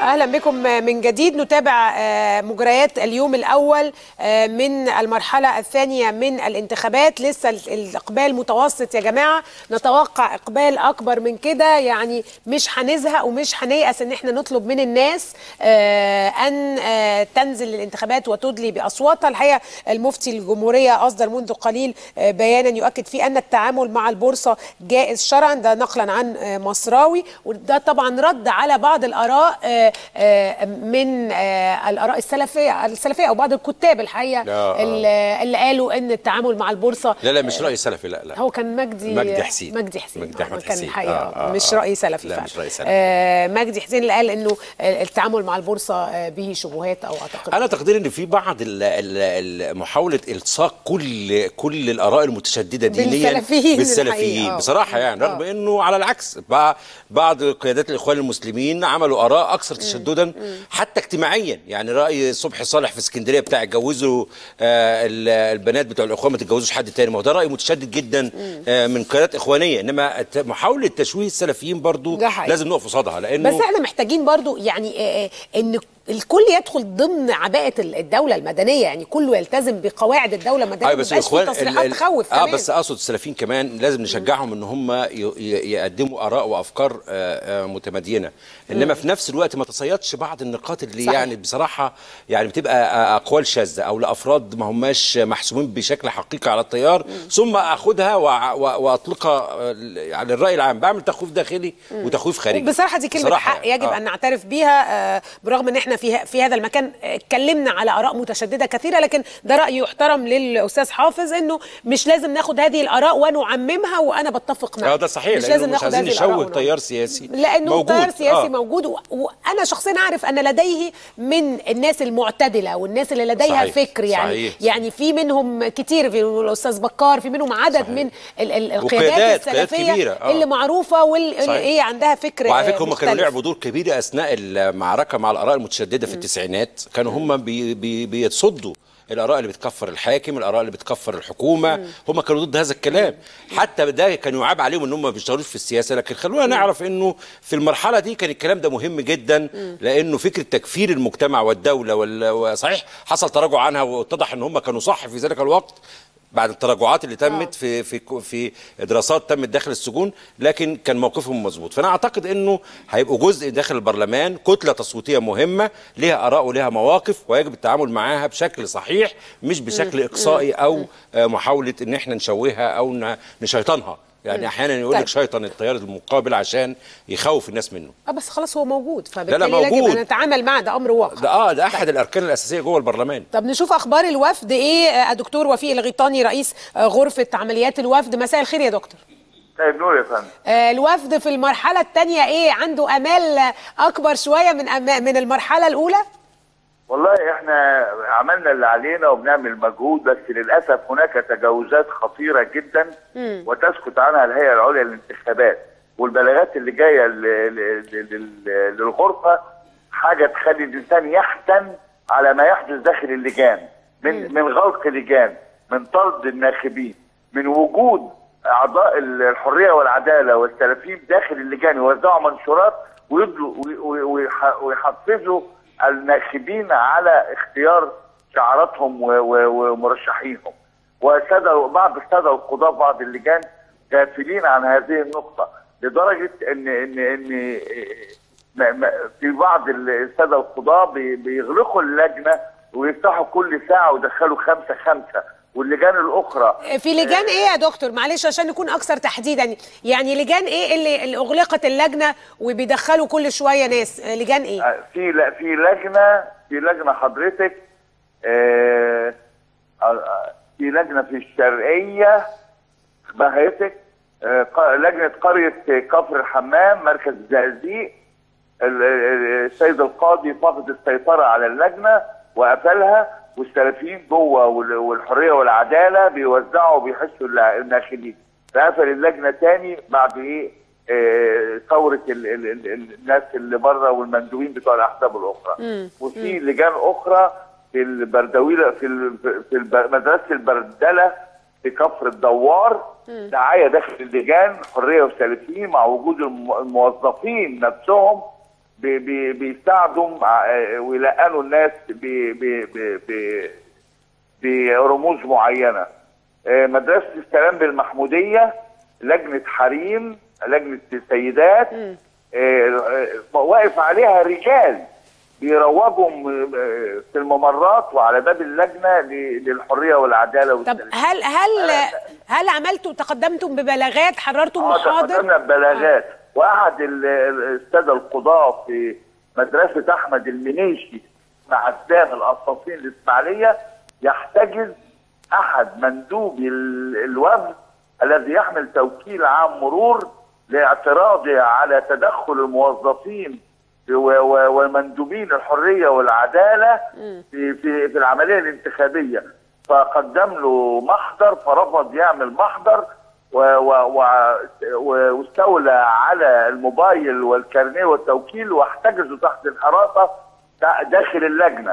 اهلا بكم من جديد نتابع آه، مجريات اليوم الاول آه، من المرحله الثانيه من الانتخابات لسه ال- الاقبال متوسط يا جماعه نتوقع اقبال اكبر من كده يعني مش هنزهق ومش هنيأس ان احنا نطلب من الناس آه، ان آه، تنزل للانتخابات وتدلي باصواتها الحقيقه المفتي الجمهوريه اصدر منذ قليل آه، بيانا يؤكد فيه ان التعامل مع البورصه جائز شرعا ده نقلا عن آه، مصراوي وده طبعا رد على بعض الاراء آه، آه، من آه، الاراء السلفيه السلفيه او بعض الكتاب الحقيقه آه. اللي اللي قالوا ان التعامل مع البورصه لا لا مش رأي سلفي لا لا هو كان مجدي مجدي حسين. مجدي حسين مجدي أحمد كان حسين. الحقيقه آه، آه، مش آه. راي سلفي لا، فعلا. مش رأي سلفي. آه مجدي حسين اللي قال انه التعامل مع البورصه آه، به شبهات او اعتقد انا تقديري ان في بعض ال- ال- ال- محاوله الصاق كل كل الاراء المتشدده دينيا بالسلفيين الحقيقة، بالسلفيين آه. بصراحه يعني رغم انه على العكس بع- بعض قيادات الاخوان المسلمين عملوا اراء اكثر تشددا حتى اجتماعيا يعني راي صبحي صالح في اسكندريه بتاع جوزوا آه، ال- البنات بتوع الاخوان ما تتجوزوش حد تاني ما هو ده راي متشدد جدا آه، من قيادات اخوانيه انما الت- محاوله تشويه السلفيين برضو ده حقيقي. لازم نقف قصادها لانه بس احنا محتاجين برضو يعني آه، آه، ان الكل يدخل ضمن عباءه الدوله المدنيه يعني كله يلتزم بقواعد الدوله المدنيه ايوه بس ما يبقاش الاخوان في تصريحات ال- ال- تخوف اه كمان. بس اقصد السلفيين كمان لازم نشجعهم ان هم ي- ي- يقدموا اراء وافكار آه، آه، متمدينه انما في نفس الوقت ما تصيدش بعض النقاط اللي صحيح. يعني بصراحه يعني بتبقى آه، اقوال شاذه او لافراد ما هماش محسومين بشكل حقيقي على التيار ثم اخدها وأع- و- واطلقها آه، على الراي العام بعمل تخويف داخلي وتخويف خارجي بصراحه دي كلمه بصراحة حق يعني. يجب آه. ان نعترف بيها آه، برغم ان احنا في في هذا المكان آه، اتكلمنا على اراء متشدده كثيره لكن ده راي يحترم للاستاذ حافظ انه مش لازم ناخد هذه الاراء ونعممها وانا بتفق معاه اه ده صحيح مش لأنه لازم مش ناخد عايزين هذه الآراء نشوه ونعممها. تيار سياسي لانه موجود. تيار سياسي آه. موجود و... وانا شخصيا اعرف ان لديه من الناس المعتدله والناس اللي لديها صحيح، فكر يعني صحيح. يعني في منهم كتير في الاستاذ بكار في منهم عدد صحيح. من ال- ال- وقيادات- القيادات قيادات السلفيه كبيرة، آه. اللي معروفه واللي صحيح. ايه عندها فكر وعلى فكره آه، هم كانوا مختلف. لعبوا دور كبير اثناء المعركه مع الاراء المتشدده في التسعينات كانوا هم بي بي بيتصدوا الاراء اللي بتكفر الحاكم الاراء اللي بتكفر الحكومه هم كانوا ضد هذا الكلام حتى ده كان يعاب عليهم ان هم ما بيشتغلوش في السياسه لكن خلونا نعرف انه في المرحله دي كان الكلام ده مهم جدا لانه فكره تكفير المجتمع والدوله وال- وصحيح حصل تراجع عنها واتضح ان هم كانوا صح في ذلك الوقت بعد التراجعات اللي تمت في في في دراسات تمت داخل السجون لكن كان موقفهم مظبوط فانا اعتقد انه هيبقوا جزء داخل البرلمان كتله تصويتيه مهمه ليها اراء وليها مواقف ويجب التعامل معاها بشكل صحيح مش بشكل اقصائي او آه، محاوله ان احنا نشوهها او ن- نشيطنها يعني احيانا يقول طيب. لك شيطن التيار المقابل عشان يخوف الناس منه اه بس خلاص هو موجود لا، فبالتالي يجب موجود. ان نتعامل معه ده امر واقع ده اه ده احد الاركان الاساسيه جوه البرلمان طب نشوف اخبار الوفد ايه آه، الدكتور وفيق الغيطاني رئيس آه، غرفه عمليات الوفد مساء الخير يا دكتور طيب نور يا فندم آه، الوفد في المرحله الثانيه ايه عنده امال آه، اكبر شويه من أما- من المرحله الاولى والله احنا عملنا اللي علينا وبنعمل مجهود بس للاسف هناك تجاوزات خطيره جدا وتسكت عنها الهيئه العليا للانتخابات والبلاغات اللي جايه ل- ل- ل- لل- للغرفه حاجه تخلي الانسان يحزن على ما يحدث داخل اللجان من من غلق لجان من طرد الناخبين من وجود اعضاء الحريه والعداله والسلفيين داخل اللجان يوزعوا منشورات ويدلوا وي- وي- ويح- ويحفزوا الناخبين على اختيار شعاراتهم و- و- ومرشحينهم وسادة بعض الساده القضاه في بعض اللجان غافلين عن هذه النقطه لدرجه ان ان ان ما- ما- في بعض الساده القضاه بي- بيغلقوا اللجنه ويفتحوا كل ساعه ويدخلوا خمسه خمسه واللجان الاخرى آه، في لجان ايه يا دكتور معلش عشان نكون اكثر تحديدا يعني لجان ايه اللي, اللي اغلقت اللجنه وبيدخلوا كل شويه ناس آه، لجان ايه آه، في ل- في لجنه في لجنه حضرتك آه، آه، في لجنه في الشرقيه بهيتك آه، ق- لجنه قريه كفر الحمام مركز الزقازيق ال- ال- السيد القاضي فقد السيطره على اللجنه وقفلها والسلفيين جوه وال- والحريه والعداله بيوزعوا وبيحسوا الع- الناخبين فقفل اللجنه تاني بعد ايه آه، ثوره ال- ال- ال- ال- الناس اللي بره والمندوبين بتوع الاحزاب الاخرى وفي لجان اخرى في البردويله في ال- في الب- مدرسه البردله في كفر الدوار دعايه داخل اللجان حريه وسلفيين مع وجود الم- الموظفين نفسهم بي- بي- بيساعدوا ع- ويلقنوا الناس ب- ب- ب- ب- برموز معينه آه، مدرسه السلام بالمحموديه لجنه حريم لجنه سيدات آه، آه، واقف عليها رجال بيروجوا م- آه، في الممرات وعلى باب اللجنه ل- للحريه والعداله طب والسلام هل هل هل عملتم تقدمتم ببلاغات حررتم اه محاضر تقدمنا ببلاغات واحد ال- ال- الساده القضاه في مدرسه احمد المنيشي مع الدام القصاصين الاسماعيليه يحتجز احد مندوبي ال- الوفد الذي يحمل توكيل عام مرور لاعتراضه على تدخل الموظفين و- و- ومندوبين الحريه والعداله في في في العمليه الانتخابيه فقدم له محضر فرفض يعمل محضر و- و- و- و- واستولى على الموبايل والكارنيه والتوكيل واحتجزوا تحت الحراسه دا- داخل اللجنه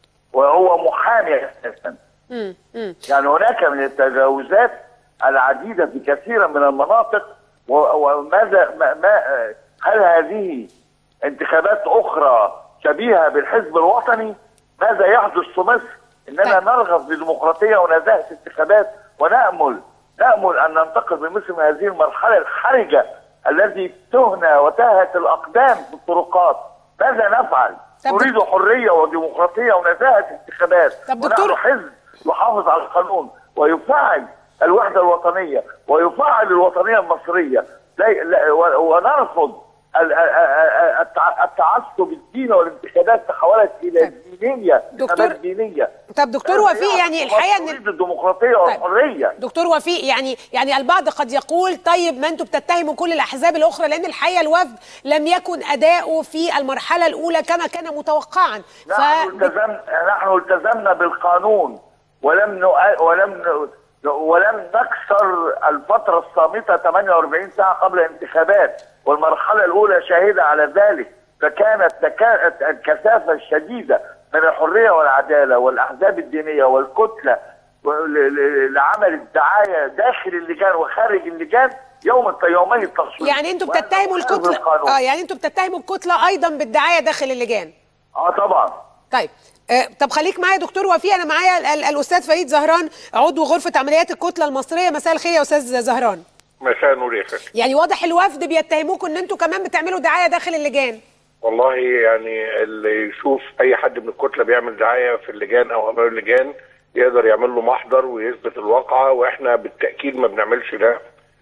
وهو محامي اساسا مم. مم. يعني هناك من التجاوزات العديده في كثير من المناطق و- وماذا ما ما هل هذه انتخابات اخرى شبيهه بالحزب الوطني؟ ماذا يحدث في مصر؟ اننا طيب. نرغب بديمقراطيه ونزاهه انتخابات ونامل نامل ان ننتقل بمثل من هذه المرحله الحرجه التي تهنى وتاهت الاقدام في الطرقات ماذا نفعل؟ طب نريد حريه وديمقراطيه ونزاهه انتخابات طب دكتور- ونحن حزب يحافظ على القانون ويفعل الوحده الوطنيه ويفعل الوطنيه المصريه لا لا و- ونرفض ال- ال- ال- التع- التعصب الديني والانتخابات تحولت الى دينيه دكتور- انتخابات دينيه طب دكتور وفيق يعني الحقيقه ان نريد الديمقراطيه والحريه دكتور وفيق يعني يعني البعض قد يقول طيب ما انتم بتتهموا كل الاحزاب الاخرى لان الحقيقه الوفد لم يكن اداؤه في المرحله الاولى كما كان متوقعا نحن التزمنا نحن التزمنا بالقانون ولم نؤ... ولم ن... ولم نكسر الفترة الصامتة 48 ساعة قبل الانتخابات والمرحلة الأولى شاهدة على ذلك فكانت تكا... الكثافة الشديدة من الحرية والعدالة والأحزاب الدينية والكتلة و- ل- ل- لعمل الدعاية داخل اللجان وخارج اللجان يوم الت- يومي التصويت يعني انتم وأنا بتتهموا أخالف الكتله القانون. اه يعني انتم بتتهموا الكتله ايضا بالدعايه داخل اللجان اه طبعا طيب آه، طب خليك معايا دكتور وفيق انا معايا ال- ال- الاستاذ فريد زهران عضو غرفه عمليات الكتله المصريه مساء الخير يا استاذ زهران مساء النور يا فندم يعني واضح الوفد بيتهموكم ان انتم كمان بتعملوا دعايه داخل اللجان والله يعني اللي يشوف اي حد من الكتله بيعمل دعايه في اللجان او امام اللجان يقدر يعمل له محضر ويثبت الواقعه واحنا بالتاكيد ما بنعملش ده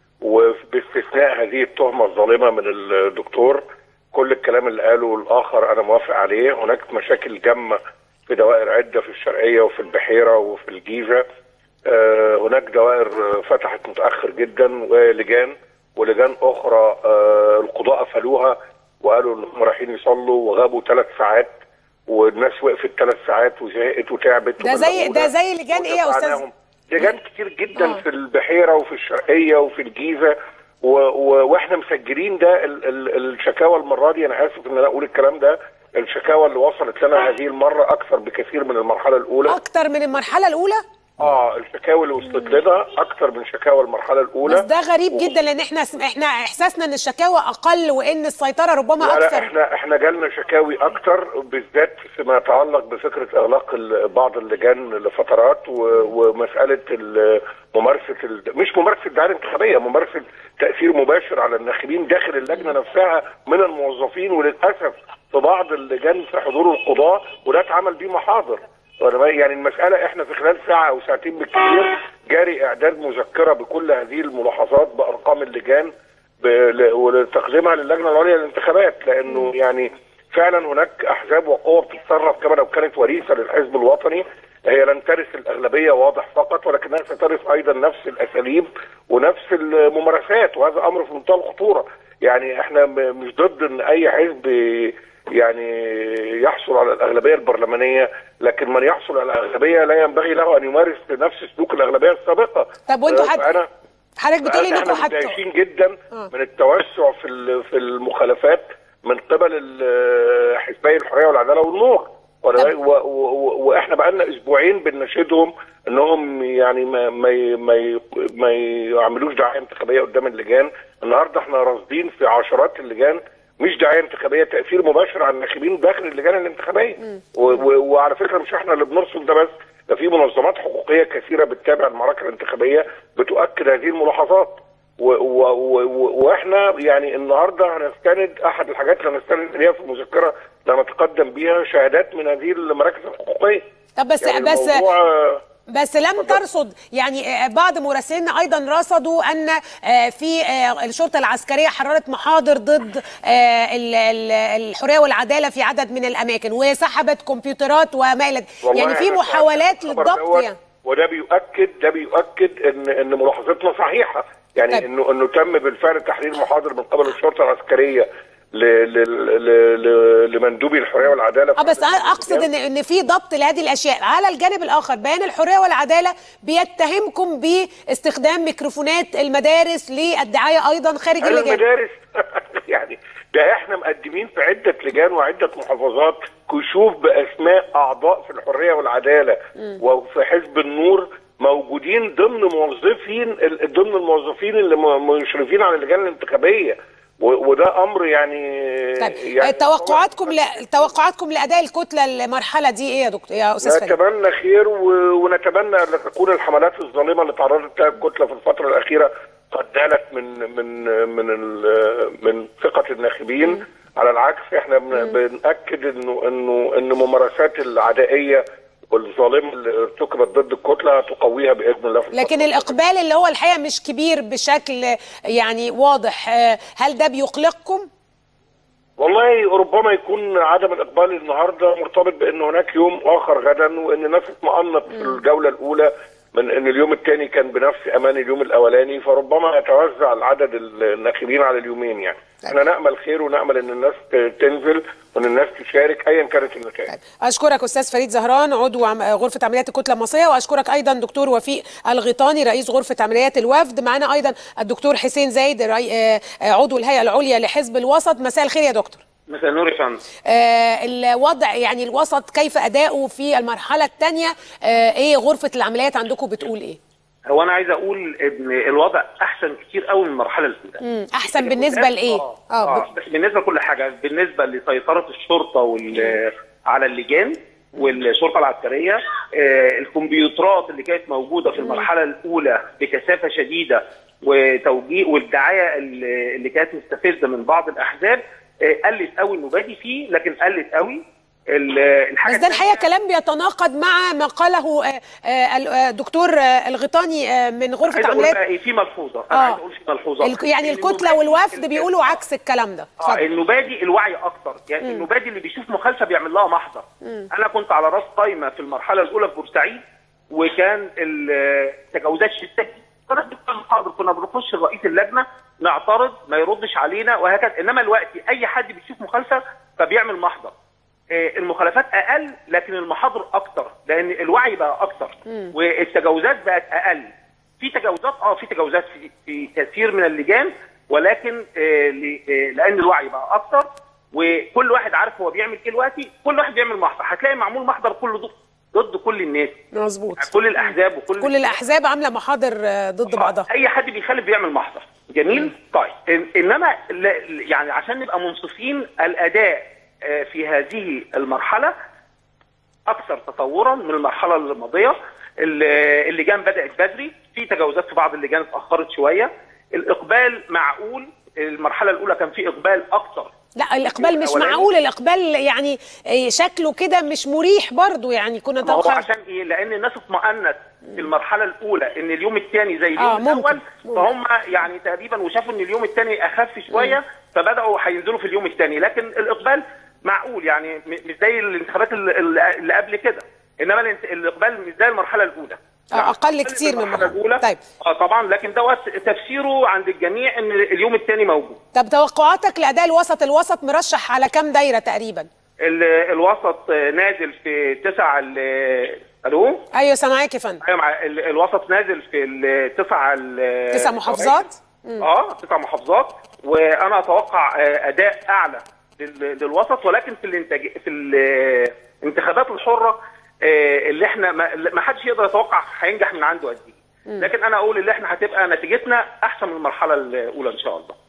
وباستثناء هذه التهمه الظالمه من الدكتور كل الكلام اللي قاله الاخر انا موافق عليه هناك مشاكل جامه في دوائر عده في الشرقيه وفي البحيره وفي الجيزه آه، هناك دوائر آه، فتحت متاخر جدا ولجان ولجان اخرى آه، القضاء قفلوها وقالوا ان هم رايحين يصلوا وغابوا ثلاث ساعات والناس وقفت ثلاث ساعات وزهقت وتعبت ده زي- وبلغونا ده زي لجان إيه يا أستاذ؟ ودفعناهم. لجان كتير جدا آه. في البحيره وفي الشرقيه وفي الجيزه و... و... واحنا مسجلين ده ال... ال... الشكاوى المره دي انا اسف ان انا اقول الكلام ده الشكاوى اللي وصلت لنا هذه المره اكثر بكثير من المرحله الاولى اكتر من المرحله الاولى اه الشكاوى اللي وصلت لنا اكثر من شكاوى المرحله الاولى بس ده غريب جدا لان احنا احنا احساسنا ان الشكاوى اقل وان السيطره ربما لا لا اكثر احنا احنا جالنا شكاوي اكتر بالذات فيما يتعلق بفكره اغلاق ال- بعض اللجان لفترات و- ومساله ال- ممارسه ال- مش ممارسه الدعايه الانتخابيه ممارسه تاثير مباشر على الناخبين داخل اللجنه نفسها من الموظفين وللاسف في بعض اللجان في حضور القضاه وده اتعمل بيه محاضر وأنا بقى- يعني المساله احنا في خلال ساعه او ساعتين بالكثير جاري اعداد مذكره بكل هذه الملاحظات بارقام اللجان ب- ل- ولتقديمها للجنه العليا للانتخابات لانه يعني فعلا هناك احزاب وقوى بتتصرف كما لو كانت وريثه للحزب الوطني هي لن ترث الاغلبيه واضح فقط ولكنها سترث ايضا نفس الاساليب ونفس الممارسات وهذا امر في منتهى الخطوره يعني احنا م- مش ضد ان اي حزب يعني يحصل على الاغلبيه البرلمانيه لكن من يحصل على الاغلبيه لا ينبغي له ان يمارس نفس سلوك الاغلبيه السابقه طب وانتوا آه، حت- فأنا حضرتك بتقولي انكم احنا حتى متضايقين جدا آه. من التوسع في ال- في المخالفات من قبل ال- حزبي الحريه والعداله والنور ولا- طب. و- و- و- واحنا بقالنا اسبوعين بنناشدهم انهم يعني ما ما ي- ما ي- ما يعملوش دعايه انتخابيه قدام اللجان النهارده احنا راصدين في عشرات اللجان مش دعايه انتخابيه تاثير مباشر على الناخبين داخل اللجان الانتخابيه و- و- وعلى فكره مش احنا اللي بنرصد ده بس ده في منظمات حقوقيه كثيره بتتابع المعركه الانتخابيه بتؤكد هذه الملاحظات و و و و واحنا يعني النهارده هنستند احد الحاجات اللي هنستند اليها في المذكره اللي هنتقدم بيها شهادات من هذه المراكز الحقوقيه طب بس يعني بس الموضوع بس لم ترصد يعني آه، بعض مراسلين ايضا رصدوا ان آه، في آه، الشرطه العسكريه حررت محاضر ضد آه، ال- ال- الحريه والعداله في عدد من الاماكن وسحبت كمبيوترات وما الى والله يعني في أنا محاولات سمعت الخبر للضبط دوت، يعني وده بيؤكد ده بيؤكد ان ان ملاحظتنا صحيحه يعني طيب. انه انه تم بالفعل تحرير محاضر من قبل الشرطه العسكريه ل ل ل ل لمندوبي الحريه والعداله في اه بس عدد انا اقصد ان ان في ضبط لهذه الاشياء على الجانب الاخر بيان الحريه والعداله بيتهمكم باستخدام ميكروفونات المدارس للدعايه ايضا خارج هل اللجان المدارس يعني ده احنا مقدمين في عده لجان وعده محافظات كشوف باسماء اعضاء في الحريه والعداله وفي حزب النور موجودين ضمن موظفين ال- ضمن الموظفين اللي م- مشرفين على اللجان الانتخابيه و- وده امر يعني طيب يعني توقعاتكم ل... توقعاتكم لاداء الكتله المرحله دي ايه يا دكتور يا استاذ فريد نتمنى خير و... ونتمنى ان تكون الحملات الظالمه اللي تعرضت لها الكتله في الفتره الاخيره قد نالت من من من ال... من ثقه الناخبين على العكس احنا بن... بناكد انه انه ان ممارسات العدائيه والظالمه اللي ارتكبت ضد الكتله تقويها باذن الله في الفترة لكن الاقبال اللي هو الحقيقه مش كبير بشكل يعني واضح آه، هل ده بيقلقكم والله ربما يكون عدم الاقبال النهارده مرتبط بان هناك يوم اخر غدا وان الناس اطمأنت في الجوله الاولى من ان اليوم الثاني كان بنفس امان اليوم الاولاني فربما يتوزع العدد الناخبين على اليومين يعني احنا نامل خير ونامل ان الناس ت- تنزل وان الناس تشارك ايا كانت النتائج طيب اشكرك استاذ فريد زهران عضو عم- غرفه عمليات الكتله المصريه واشكرك ايضا دكتور وفيق الغيطاني رئيس غرفه عمليات الوفد معنا ايضا الدكتور حسين زايد ري- آه، آه، عضو الهيئه العليا لحزب الوسط مساء الخير يا دكتور مساء النور يا فندم آه، الوضع يعني الوسط كيف اداؤه في المرحله الثانيه ايه غرفه العمليات عندكم بتقول ايه هو انا عايز اقول ان الوضع احسن كتير قوي من المرحله الاولى مم، احسن بالنسبه لايه اه, اه آه. بس بالنسبه لكل حاجه بالنسبه لسيطره الشرطه وال على اللجان والشرطه العسكريه آه الكمبيوترات اللي كانت موجوده في المرحله الاولى بكثافه شديده وتوجيه والدعايه اللي اللي كانت مستفزه من بعض الاحزاب آه قلت قوي المبادئ فيه لكن قلت قوي ال- الحاجه بس ده الحقيقه التانية- كلام بيتناقض مع ما قاله آه، آه، الدكتور آه، الغيطاني آه، من غرفه عايز اقول عمليات بقى ايه في ملحوظه انا آه. عايز اقول في ملحوظه الك- يعني إن الكتله المبادئ والوفد اللي- بيقولوا عكس الكلام ده اه اتفضل النبادي الوعي اكتر يعني النبادي اللي بيشوف مخالفه بيعمل لها محضر انا كنت على راس قايمه في المرحله الاولى في بورسعيد وكان التجاوزات شديده كنا بنبقى محاضر كنا بنخش رئيس اللجنه نعترض ما يردش علينا وهكذا انما دلوقتي اي حد بيشوف مخالفه فبيعمل محضر آه، المخالفات اقل لكن المحاضر اكتر لان الوعي بقى اكتر والتجاوزات بقت اقل في تجاوزات اه في تجاوزات في, في كثير من اللجان ولكن آه ل- آه، لان الوعي بقى اكتر وكل واحد عارف هو بيعمل ايه دلوقتي كل واحد بيعمل محضر هتلاقي معمول محضر كله ضد ضد كل الناس مظبوط كل الاحزاب وكل كل الاحزاب عامله محاضر آه، ضد بعضها اي حد بيخالف بيعمل محضر جميل طيب إن- انما ل- يعني عشان نبقى منصفين الاداء آه، في هذه المرحله اكثر تطورا من المرحله الماضيه ال- اللجان بدات بدري في تجاوزات في بعض اللجان اتاخرت شويه الاقبال معقول المرحله الاولى كان في اقبال اكثر لا الاقبال مش الأولاني. معقول الاقبال يعني آه، شكله كده مش مريح برضو يعني كنا ما هو نتوقع عشان ايه؟ لان الناس اطمأنت في المرحله الاولى ان اليوم الثاني زي اليوم آه، ممكن، الاول ممكن. فهم يعني تقريبا وشافوا ان اليوم الثاني اخف شويه فبداوا هينزلوا في اليوم الثاني لكن الاقبال معقول يعني م- مش زي الانتخابات اللي- اللي اللي قبل كده انما الانت- الاقبال مش زي المرحله الاولى آه، أقل أقل كتير من المرحله المرحلة. الاولى طيب. اه طبعا لكن دوت تفسيره عند الجميع ان اليوم الثاني موجود طب توقعاتك لاداء الوسط الوسط مرشح على كام دايره تقريبا ال- الوسط نازل في تسع ال- الو ايوه سامعاك يا فندم ايوه مع ال- الوسط نازل في التسع ال- تسع محافظات اه تسع محافظات وانا اتوقع آه، اداء اعلى لل- للوسط ولكن في الانتاج في الانتخابات الحره آه، اللي احنا ما ما حدش يقدر يتوقع هينجح من عنده قد ايه لكن انا اقول ان احنا هتبقى نتيجتنا احسن من المرحله الاولى ان شاء الله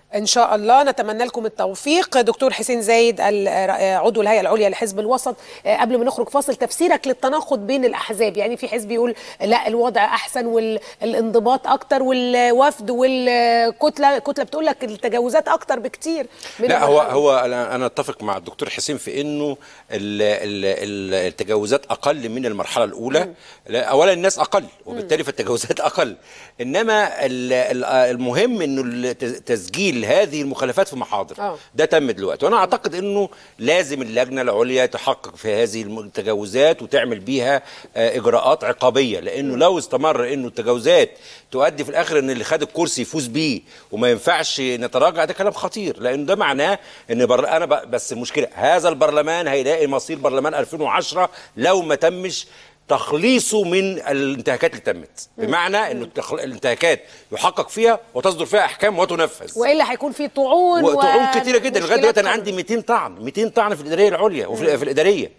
ان شاء الله نتمنى لكم التوفيق دكتور حسين زايد ال- عضو الهيئه العليا لحزب الوسط آه، قبل ما نخرج فاصل تفسيرك للتناقض بين الاحزاب يعني في حزب يقول لا الوضع احسن والانضباط اكتر والوفد والكتله الكتله بتقول لك التجاوزات اكتر بكتير من لا هو المرحلة. هو انا انا اتفق مع الدكتور حسين في انه ال- ال- ال- التجاوزات اقل من المرحله الاولى لا، اولا الناس اقل وبالتالي فالتجاوزات اقل انما ال- ال- المهم انه الت- تسجيل هذه المخالفات في محاضر آه. ده تم دلوقتي وانا اعتقد انه لازم اللجنه العليا تحقق في هذه التجاوزات وتعمل بيها آه، اجراءات عقابيه لانه لو استمر انه التجاوزات تؤدي في الاخر ان اللي خد الكرسي يفوز بيه وما ينفعش نتراجع ده كلام خطير لان ده معناه ان بر... انا ب... بس المشكله هذا البرلمان هيلاقي مصير برلمان 2010 لو ما تمش تخليصه من الانتهاكات اللي تمت بمعنى انه التخ... الانتهاكات يحقق فيها وتصدر فيها احكام وتنفذ والا هيكون في طعون وطعون كتيره جدا لغايه دلوقتي انا ومشكلات عندي 200 طعن 200 طعن في الاداريه العليا وفي في الاداريه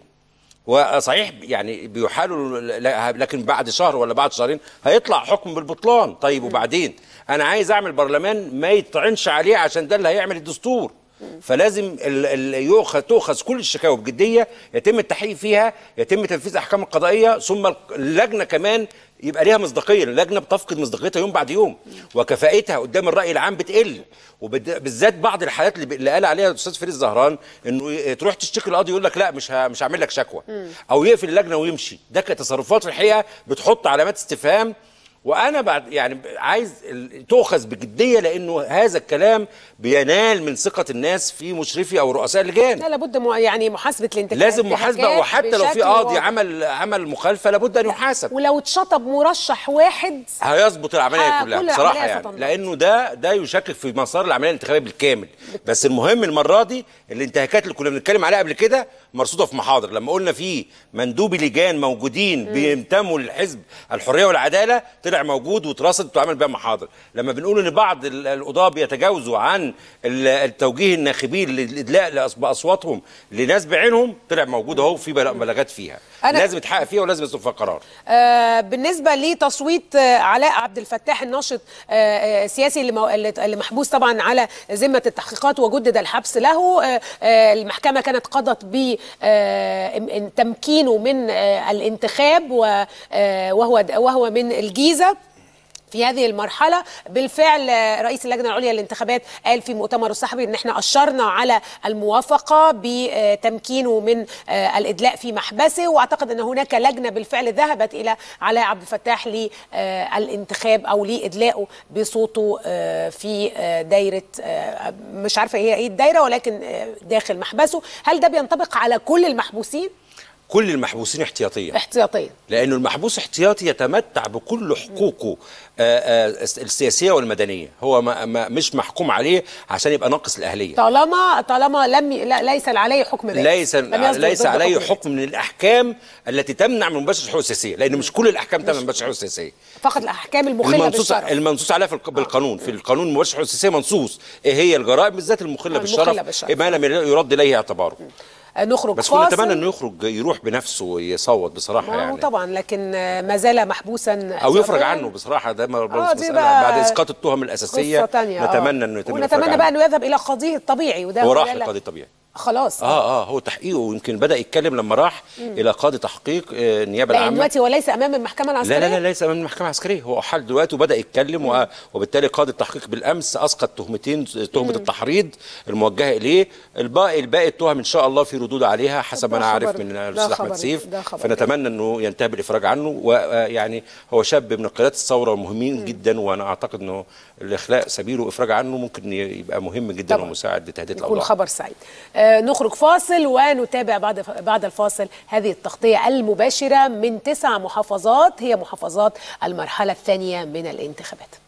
وصحيح يعني بيحالوا ل- لكن بعد شهر ولا بعد شهرين هيطلع حكم بالبطلان طيب وبعدين انا عايز اعمل برلمان ما يطعنش عليه عشان ده اللي هيعمل الدستور فلازم ال- ال- يؤخذ تؤخذ كل الشكاوى بجديه يتم التحقيق فيها يتم تنفيذ الاحكام القضائيه ثم اللجنه كمان يبقى ليها مصداقيه اللجنه بتفقد مصداقيتها يوم بعد يوم وكفاءتها قدام الراي العام بتقل وبالذات بعض الحالات اللي, ب- اللي قال عليها الاستاذ فريد الزهران انه ي- تروح تشتكي القاضي يقول لك لا مش ه- مش هعمل لك شكوى او يقفل اللجنه ويمشي ده كانت تصرفات في الحقيقه بتحط علامات استفهام وانا بعد يعني عايز ال- تؤخذ بجديه لانه هذا الكلام بينال من ثقه الناس في مشرفي او رؤساء اللجان لا لابد م- يعني محاسبه الانتهاكات لازم محاسبه وحتى لو في بشكل قاضي واضح. عمل عمل مخالفه لابد ان يحاسب ولو اتشطب مرشح واحد هيظبط العمليه ها، كلها كل بصراحه العملية يعني ستنضبط. لانه ده ده يشكك في مسار العمليه الانتخابيه بالكامل بس المهم المره دي الانتهاكات اللي كنا بنتكلم عليها قبل كده مرصوده في محاضر لما قلنا في مندوبي لجان موجودين بينتموا للحزب الحريه والعداله طلع موجود واترصد واتعمل بيها محاضر لما بنقول ان بعض ال- القضاه بيتجاوزوا عن ال- التوجيه الناخبين للادلاء لأص- باصواتهم لناس بعينهم طلع موجود اهو في بلا- بلاغات فيها أنا- لازم يتحقق فيها ولازم يصدر فيها قرار آه، بالنسبة لتصويت آه، علاء عبد الفتاح الناشط آه، آه، السياسي اللي مو- اللي اللي محبوس طبعا على ذمة التحقيقات وجدد الحبس له آه، آه، المحكمة كانت قضت بتمكينه من آه، الانتخاب و- آه، وهو وهو من الجيزة في هذه المرحلة بالفعل آه، رئيس اللجنة العليا للانتخابات قال في مؤتمره الصحفي ان احنا أشرنا على الموافقة بتمكينه من آه، الإدلاء في محبسه واعتقد ان هناك لجنة بالفعل ذهبت إلى علاء عبد الفتاح للانتخاب أو لإدلائه بصوته آه، في آه، دايرة آه، مش عارفة هي ايه الدايرة ولكن آه، داخل محبسه هل ده بينطبق على كل المحبوسين كل المحبوسين احتياطيا احتياطيا لانه المحبوس احتياطي يتمتع بكل حقوقه آه، آه، السياسيه والمدنيه هو ما ما مش محكوم عليه عشان يبقى ناقص الاهليه طالما طالما لم ي- لا ليس عليه حكم بائن ليس لم يصدر ليس ضد عليه بائن. حكم من الاحكام التي تمنع من مباشره الحقوق السياسيه لان مش كل الاحكام تمنع من مباشره الحقوق السياسيه فقط الاحكام المخله المنصوص بالشرع المنصوص عليها في الق- بالقانون في القانون مباشر الحقوق السياسيه منصوص ايه هي الجرائم بالذات المخله المخلة بالشرف بالشرف. ما لم يرد اليه اعتباره نخرج بس كنا فاصل. نتمنى انه يخرج يروح بنفسه ويصوت بصراحه ما هو يعني طبعا لكن آه، ما زال محبوسا او يفرج احتياطياً. عنه بصراحه ده ما- آه، دي مسألة بقى بعد اسقاط التهم الاساسيه قصه تانية نتمنى آه. انه يتم ونتمنى الإفراج بقى عنه. انه يذهب الى قاضيه الطبيعي وده هو راح خلال- للقاضي الطبيعي خلاص اه اه هو تحقيقه ويمكن بدا يتكلم لما راح الى قاضي تحقيق آه، النيابه لان العامه دلوقتي هو ليس امام المحكمه العسكريه لا لا لا ليس امام المحكمه العسكريه هو احال دلوقتي وبدا يتكلم و- وبالتالي قاضي التحقيق بالامس اسقط تهمتين تهمه التحريض الموجهه اليه الباقي الباقي التهم ان شاء الله في ردود عليها حسب ده ما انا عارف خبر- من ده الاستاذ احمد خبر- سيف ده خبر فنتمنى انه ينتهي بالافراج عنه ويعني هو شاب من قيادات الثوره مهمين جدا وانا اعتقد انه الاخلاء سبيله افراج عنه ممكن يبقى مهم جدا طبعاً. ومساعد لتهدئه يكون الاوضاع خبر سعيد آه نخرج فاصل ونتابع بعد بعد الفاصل هذه التغطيه المباشره من تسع محافظات هي محافظات المرحله الثانيه من الانتخابات